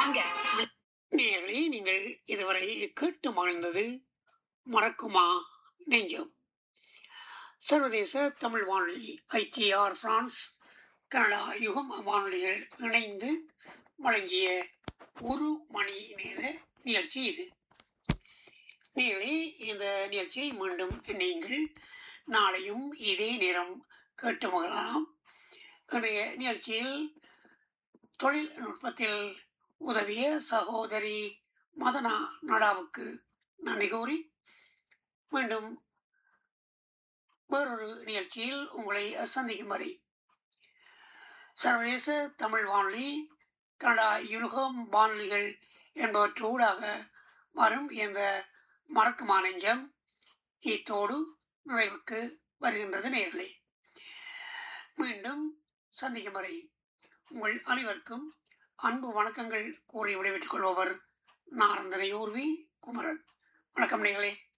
வாங்க நேயர்களே நீங்கள் இதுவரை கேட்டு மகிழ்ந்தது மறக்குமா நெஞ்சம் சர்வதேச தமிழ் வானொலி ஐடிஆர் பிரான்ஸ் கனடா யுகம் வானொலிகள் இணைந்து வழங்கிய ஒரு மணி நேர நிகழ்ச்சி இது நேர்களே இந்த நிகழ்ச்சியை மீண்டும் நீங்கள் நாளையும் இதே நேரம் கேட்டு மகிழலாம் இன்றைய நிகழ்ச்சியில் தொழில்நுட்பத்தில் உதவிய சகோதரி மதனா நடாவுக்கு நன்றி கூறி மீண்டும் வேறொரு நிகழ்ச்சியில் உங்களை சந்திக்கும் வரை சர்வதேச தமிழ் வானொலி கனடா யுனுகம் வானொலிகள் என்பவற்றூடாக வரும் இந்த மறக்குமா நெஞ்சம் இத்தோடு நிறைவுக்கு வருகின்றது நேர்களே மீண்டும் சந்திக்கும் வரை உங்கள் அனைவருக்கும் அன்பு வணக்கங்கள் கூறி விடைபெற்றுக் கொள்பவர் நாரந்தனை ஊர்வி குமரன் வணக்கம் நேர்களே